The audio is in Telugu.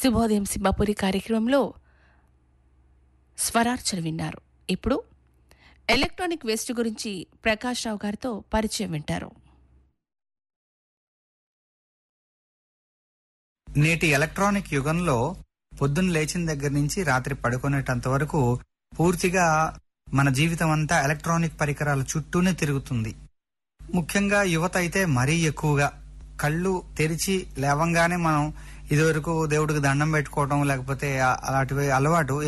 శుభోదయం సింహపురి కార్యక్రమంలో స్వరార్చన విన్నారు ఇప్పుడు ఎలక్ట్రానిక్ వేస్ట్ గురించి ప్రకాష్ రావు గారితో పరిచయం వింటారు నేటి ఎలక్ట్రానిక్ యుగంలో పొద్దున్న లేచిన దగ్గర నుంచి రాత్రి పడుకునేటంత వరకు పూర్తిగా మన జీవితం అంతా ఎలక్ట్రానిక్ పరికరాల చుట్టూనే తిరుగుతుంది ముఖ్యంగా యువత అయితే మరీ ఎక్కువగా కళ్ళు తెరిచి లేవంగానే మనం ఇదివరకు దేవుడికి దండం పెట్టుకోవడం లేకపోతే ఆ- అలాంటివి అలవాటు